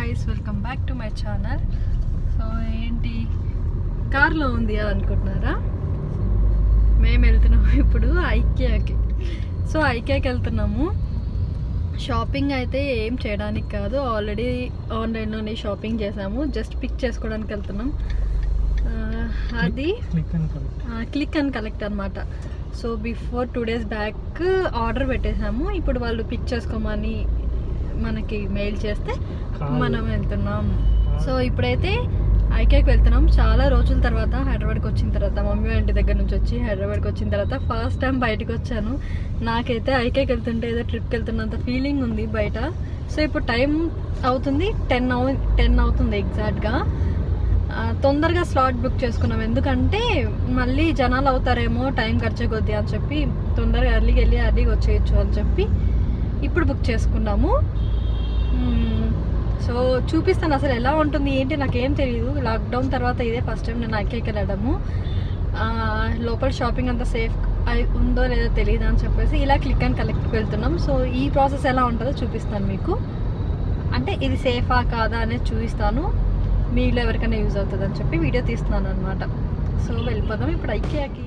Guys welcome back to my channel so ఏంటి కార్లో ఉంది అని అనుకుంటున్నారా మేము వెళ్తున్నాము ఇప్పుడు ఐకియాకి సో ఐకియాకి వెళ్తున్నాము షాపింగ్ అయితే ఏం చేయడానికి కాదు ఆల్రెడీ ఆన్లైన్లోనే షాపింగ్ చేసాము జస్ట్ పిక్ చేసుకోవడానికి వెళ్తున్నాం ఆ, అది క్లిక్ అని కలెక్ట్ క్లిక్ అండ్ కలెక్ట్ అనమాట so before two days back order పెట్టేసాము ఇప్పుడు వాళ్ళు పిక్ చేసుకోమని మనకి మెయిల్ చేస్తే కాదు. మనం వెళ్తున్నాం సో ఇప్పుడైతే ఐకేకి వెళ్తున్నాం చాలా రోజుల తర్వాత హైదరాబాద్కి వచ్చిన తర్వాత మమ్మీ వాళ్ళ ఇంటి దగ్గర నుంచి వచ్చి హైదరాబాద్కి వచ్చిన తర్వాత ఫస్ట్ టైం బయటకు వచ్చాను నాకైతే ఐకేకి వెళ్తుంటే ఏదో ట్రిప్కి వెళ్తున్నంత ఫీలింగ్ ఉంది బయట సో ఇప్పుడు టైం అవుతుంది టెన్ అవు టెన్ అవుతుంది ఎగ్జాక్ట్గా ఆ, తొందరగా స్లాట్ బుక్ చేసుకున్నాం ఎందుకంటే మళ్ళీ జనాలు అవుతారేమో టైం ఖర్చు కొద్ది అని చెప్పి తొందరగా ఎర్లీకి వెళ్ళి ఎర్లీగా వచ్చేయచ్చు అని చెప్పి ఇప్పుడు బుక్ చేసుకున్నాము మ్మ్. సో చూపిస్తాను అసలు ఎలా ఉంటుంది ఏంటి నాకేం తెలియదు లాక్డౌన్ తర్వాత ఇదే ఫస్ట్ టైం నేను ఐకేకి వెళ్ళడము ఆ, లోపల షాపింగ్ అంతా సేఫ్ అయి- ఉందో లేదో తెలియదు అని చెప్పేసి ఇలా క్లిక్ అండ్ కలెక్ట్కి వెళ్తున్నాం సో ఈ ప్రాసెస్ ఎలా ఉంటుందో చూపిస్తాను మీకు అంటే ఇది సేఫా కాదా అనేది చూపిస్తాను మీలో ఎవరికైనా యూజ్ అవుతుంది అని చెప్పి వీడియో తీస్తున్నాను అనమాట సో వెళ్ళిపోదాం ఇప్పుడు ఐకియాకి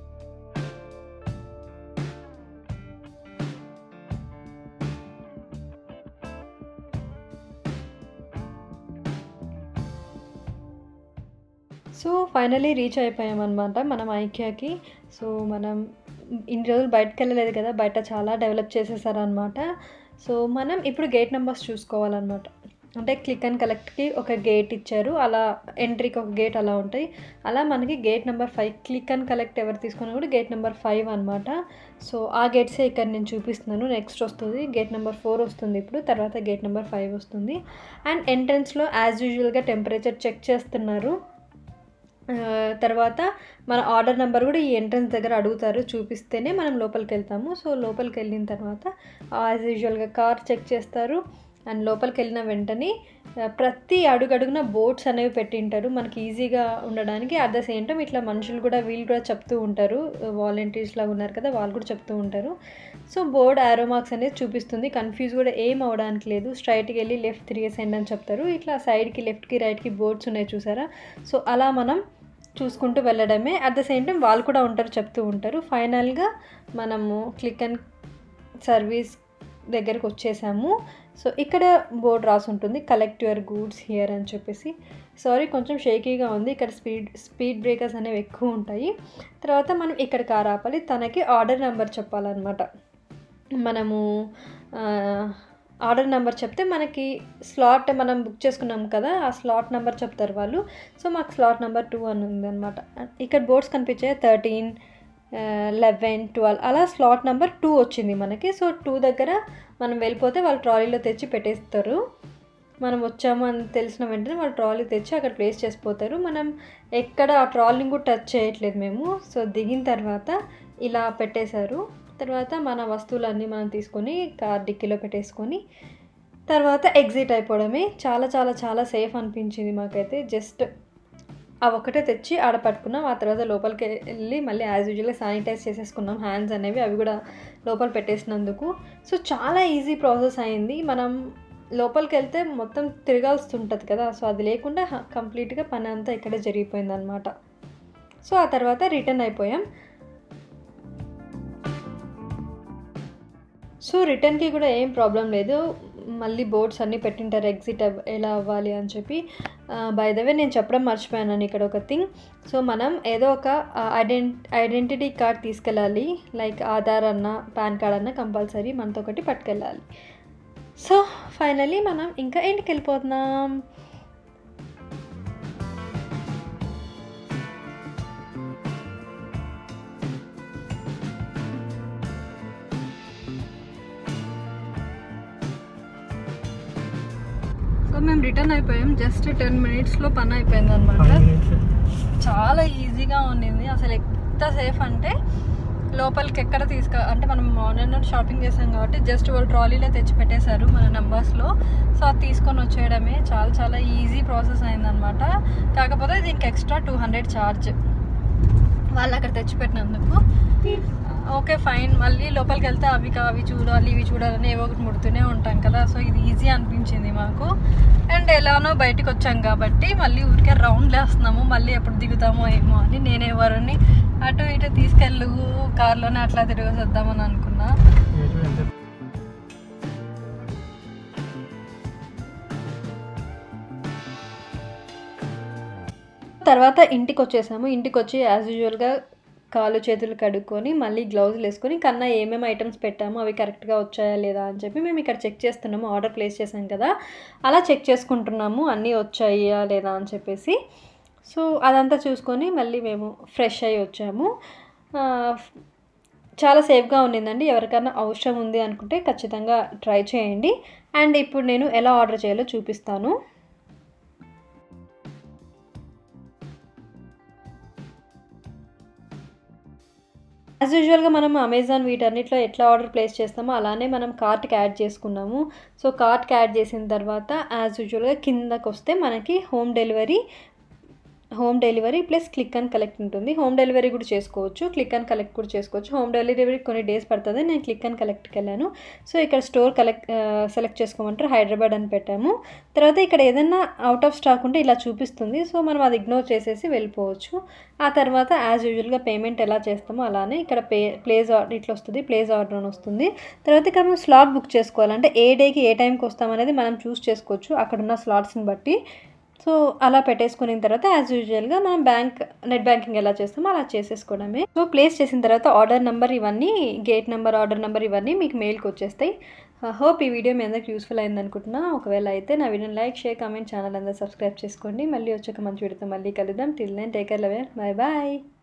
సో ఫైనలీ రీచ్ అయిపోయామన్నమాట మనం ఐకియాకి సో మనం ఇన్ని రోజులు బయటకు వెళ్ళలేదు కదా బయట చాలా డెవలప్ చేసేసారనమాట సో మనం ఇప్పుడు గేట్ నెంబర్స్ చూసుకోవాలన్నమాట అంటే క్లిక్ అండ్ కలెక్ట్కి ఒక గేట్ ఇచ్చారు అలా ఎంట్రీకి ఒక గేట్ అలా ఉంటాయి అలా మనకి gate number five click and collect ఎవరు తీసుకున్నా కూడా గేట్ నెంబర్ ఫైవ్ అనమాట సో ఆ గేట్సే ఇక్కడ నేను చూపిస్తున్నాను నెక్స్ట్ వస్తుంది గేట్ నెంబర్ ఫోర్ వస్తుంది ఇప్పుడు తర్వాత గేట్ నెంబర్ ఫైవ్ వస్తుంది అండ్ ఎంట్రన్స్లో యాజ్ యూజువల్గా టెంపరేచర్ చెక్ చేస్తున్నారు ఆ, తర్వాత మన ఆర్డర్ నెంబర్ కూడా ఈ ఎంట్రన్స్ దగ్గర అడుగుతారు చూపిస్తేనే మనం లోపలికి వెళ్తాము సో లోపలికి వెళ్ళిన తర్వాత యాజ్ యూజువల్గా కార్ చెక్ చేస్తారు అండ్ లోపలికి వెళ్ళిన వెంటనే ఆ, ప్రతి అడుగడుగున బోర్డ్స్ అనేవి పెట్టింటారు మనకి ఈజీగా ఉండడానికి అట్ ద సేమ్ టైం ఇట్లా మనుషులు కూడా వీళ్ళు కూడా చెప్తూ ఉంటారు వాలంటీర్స్ లాగా ఉన్నారు కదా వాళ్ళు కూడా చెప్తూ ఉంటారు సో బోర్డ్ ఆరో మార్క్స్ అనేది చూపిస్తుంది కన్ఫ్యూజ్ కూడా ఏం అవడానికి లేదు స్ట్రైట్కి వెళ్ళి లెఫ్ట్ తిరిగేసేయండి అని చెప్తారు ఇట్లా సైడ్కి లెఫ్ట్కి రైట్కి బోర్డ్స్ ఉన్నాయి చూసారా సో అలా మనం చూసుకుంటూ వెళ్ళడమే అట్ ద సేమ్ టైం వాళ్ళు కూడా ఉంటారు చెప్తూ ఉంటారు ఫైనల్గా మనము క్లిక్ అండ్ సర్వీస్ దగ్గరకు వచ్చేసాము సో ఇక్కడ బోర్డ్ రాసి ఉంటుంది కలెక్ట్ యువర్ గూడ్స్ హియర్ అని చెప్పేసి సారీ కొంచెం షేకీగా ఉంది ఇక్కడ స్పీడ్ స్పీడ్ బ్రేకర్స్ అనేవి ఎక్కువ ఉంటాయి తర్వాత మనం ఇక్కడ కార్ ఆపాలి తనకి ఆర్డర్ నెంబర్ చెప్పాలన్నమాట మనము ఆ, ఆర్డర్ నెంబర్ చెప్తే మనకి స్లాట్ మనం బుక్ చేసుకున్నాం కదా ఆ స్లాట్ నెంబర్ చెప్తారు వాళ్ళు సో మాకు స్లాట్ నెంబర్ టూ అని ఉందన్నమాట ఇక్కడ బోర్డ్స్ కనిపించాయి థర్టీన్ లెవెన్ ట్వెల్వ్ అలా స్లాట్ నెంబర్ టూ వచ్చింది మనకి సో టూ దగ్గర మనం వెళ్ళిపోతే వాళ్ళు ట్రాలీలో తెచ్చి పెట్టేస్తారు మనం వచ్చాము అని తెలిసిన వెంటనే వాళ్ళు ట్రాలీ తెచ్చి అక్కడ ప్లేస్ చేసిపోతారు మనం ఎక్కడ ఆ ట్రాలీని కూడా టచ్ చేయట్లేదు మేము సో దిగిన తర్వాత ఇలా పెట్టేశారు తర్వాత మన వస్తువులన్నీ మనం తీసుకొని కార్ డిక్కీలో పెట్టేసుకొని తర్వాత ఎగ్జిట్ అయిపోవడమే చాలా చాలా చాలా సేఫ్ అనిపించింది మాకైతే జస్ట్ ఆ ఒక్కటే తెచ్చి ఆడ పట్టుకున్నాం ఆ తర్వాత లోపలికి వెళ్ళి మళ్ళీ యాజ్ యూజువల్గా శానిటైజ్ చేసేసుకున్నాం హ్యాండ్స్ అనేవి అవి కూడా లోపల పెట్టేసినందుకు సో చాలా ఈజీ ప్రాసెస్ అయింది మనం లోపలికి వెళ్తే మొత్తం తిరగాల్సి ఉంటుంది కదా సో అది లేకుండా కంప్లీట్గా పని అంతా ఇక్కడే జరిగిపోయింది అనమాట సో ఆ తర్వాత రిటర్న్ అయిపోయాం సో రిటర్న్కి కూడా ఏం ప్రాబ్లం లేదు మళ్ళీ బోర్డ్స్ అన్నీ పెట్టింటారు ఎగ్జిట్ అవ్- ఎలా అవ్వాలి అని చెప్పి బై ద వే నేను చెప్పడం మర్చిపోయాను ఇక్కడ ఒక థింగ్ సో మనం ఏదో ఒక ఐడెంటి ఐడెంటిటీ కార్డ్ తీసుకెళ్ళాలి లైక్ ఆధార్ అన్న పాన్ కార్డ్ అన్న కంపల్సరీ మనతో ఒకటి పట్టుకెళ్ళాలి సో ఫైనలీ మనం ఇంకా ఇంటికి వెళ్ళిపోతున్నాం సో మేము రిటర్న్ అయిపోయాం జస్ట్ టెన్ మినిట్స్లో పని అయిపోయింది అనమాట చాలా ఈజీగా ఉండింది అసలు ఎంత సేఫ్ అంటే లోపలికి ఎక్కడ తీసుక అంటే మనం ఆన్లైన్లో షాపింగ్ చేసాం కాబట్టి జస్ట్ వాళ్ళు ట్రాలీలో తెచ్చి పెట్టేశారు మన నెంబర్స్లో సో అది తీసుకొని వచ్చేయడమే చాలా చాలా ఈజీ ప్రాసెస్ అయిందనమాట కాకపోతే దీనికి ఎక్స్ట్రా టూ హండ్రెడ్ ఛార్జ్ వాళ్ళు అక్కడ తెచ్చిపెట్టినందుకు ఓకే ఫైన్ మళ్ళీ లోపలికి వెళ్తే అవి కా- అవి చూడాలి ఇవి చూడాలని ఏవో ఒకటి ముడుతూనే ఉంటాం కదా సో ఇది ఈజీ అనిపించింది మాకు అండ్ ఎలానో బయటికి వచ్చాం కాబట్టి మళ్ళీ ఊరికే రౌండ్ వేస్తున్నాము మళ్ళీ ఎప్పుడు దిగుతామో ఏమో అని నేను ఎవరిని అటు ఇటు తీసుకెళ్ళు కార్లోనే అట్లా తిరిగి వద్దామని అనుకున్నా తర్వాత ఇంటికి వచ్చేసాము ఇంటికి వచ్చి యాజ్ యూజువల్గా కాళ్ళు చేతులు కడుక్కొని మళ్ళీ గ్లౌజులు వేసుకొని కన్నా ఏమేమి ఐటమ్స్ పెట్టామో అవి కరెక్ట్గా వచ్చాయా లేదా అని చెప్పి మేము ఇక్కడ చెక్ చేస్తున్నాము ఆర్డర్ ప్లేస్ చేసాం కదా అలా చెక్ చేసుకుంటున్నాము అన్నీ వచ్చాయా లేదా అని చెప్పేసి సో అదంతా చూసుకొని మళ్ళీ మేము ఫ్రెష్ అయ్యి వచ్చాము ఆ, చాలా సేఫ్గా ఉండిందండి ఎవరికైనా అవసరం ఉంది అనుకుంటే ఖచ్చితంగా ట్రై చేయండి అండ్ ఇప్పుడు నేను ఎలా ఆర్డర్ చేయాలో చూపిస్తాను యాజ్ యూజువల్గా మనం అమెజాన్ వీటన్నిటిలో ఎట్లా ఆర్డర్ ప్లేస్ చేస్తామో అలానే మనం కార్ట్కి యాడ్ చేసుకున్నాము సో కార్ట్కి యాడ్ చేసిన తర్వాత యాజ్ యూజువల్గా కిందకు వస్తే మనకి home delivery home delivery plus click and collect ఉంటుంది హోమ్ డెలివరీ కూడా చేసుకోవచ్చు క్లిక్ అండ్ కలెక్ట్ కూడా చేసుకోవచ్చు హోమ్ డెలివరీ కొన్ని డేస్ పడుతుంది నేను క్లిక్ అండ్ కలెక్ట్కి వెళ్ళాను సో ఇక్కడ స్టోర్ కలెక్ట్ సెలెక్ట్ చేసుకోమంటారు హైదరాబాద్ అని పెట్టాము తర్వాత ఇక్కడ ఏదైనా అవుట్ ఆఫ్ స్టాక్ ఉంటే ఇలా చూపిస్తుంది సో మనం అది ఇగ్నోర్ చేసేసి వెళ్ళిపోవచ్చు ఆ తర్వాత యాజ్ యూజువల్గా పేమెంట్ ఎలా చేస్తామో అలానే ఇక్కడ పే ప్లేస్ ఆర్డర్ ఇట్లా వస్తుంది ప్లేస్ ఆర్డర్ అని వస్తుంది తర్వాత ఇక్కడ మనం స్లాట్ బుక్ చేసుకోవాలంటే ఏ డేకి ఏ టైంకి వస్తామనేది మనం చూస్ చేసుకోవచ్చు అక్కడ ఉన్న స్లాట్స్ని బట్టి సో అలా పెట్టేసుకున్న తర్వాత యాజ్ యూజువల్గా మనం బ్యాంక్ నెట్ బ్యాంకింగ్ ఎలా చేస్తామో అలా చేసేసుకోవడమే సో ప్లేస్ చేసిన తర్వాత ఆర్డర్ నెంబర్ ఇవన్నీ గేట్ నెంబర్ ఆర్డర్ నెంబర్ ఇవన్నీ మీకు మెయిల్కి వచ్చేస్తాయి హోప్ ఈ వీడియో మీ అందరికి యూస్ఫుల్ అయింది అనుకుంటున్నా ఒకవేళ అయితే నా వీడియోని లైక్ షేర్ కామెంట్ ఛానల్ అందరూ సబ్స్క్రైబ్ చేసుకోండి మళ్ళీ వచ్చాక మంచి వీడియోతో మళ్ళీ కలుద్దాం టిల్ నేను take care love bye bye